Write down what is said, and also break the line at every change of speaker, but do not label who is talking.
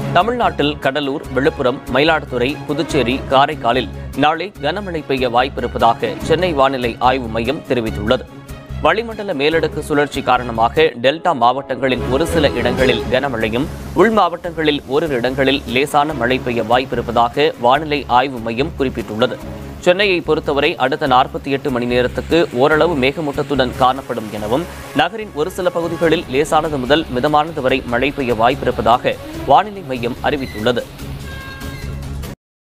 தமிழ்நாட்டில் கடலூர் விழுப்புரம் மயிலாடுதுறை புதுச்சேரி காரைக்காலில் நாளை கனமழை பெய்ய வாய்ப்பிருப்பதாக சென்னை வானிலை ஆய்வு மையம் தெரிவித்துள்ளது வளிமண்டல மேலடுக்கு சுழற்சி காரணமாக டெல்டா மாவட்டங்களின் ஒரு சில இடங்களில் கனமழையும் உள் மாவட்டங்களில் ஓரிரு இடங்களில் லேசான மழை பெய்ய வாய்ப்பிருப்பதாக வானிலை ஆய்வு மையம் குறிப்பிட்டுள்ளது சென்னையை பொறுத்தவரை அடுத்த நாற்பத்தி எட்டு மணி நேரத்துக்கு ஓரளவு மேகமூட்டத்துடன் காணப்படும் எனவும் நகரின் ஒரு சில பகுதிகளில் லேசானது முதல் மிதமானது வரை மழை பெய்ய வாய்ப்பிருப்பதாக வானிலை மையம் அறிவித்துள்ளது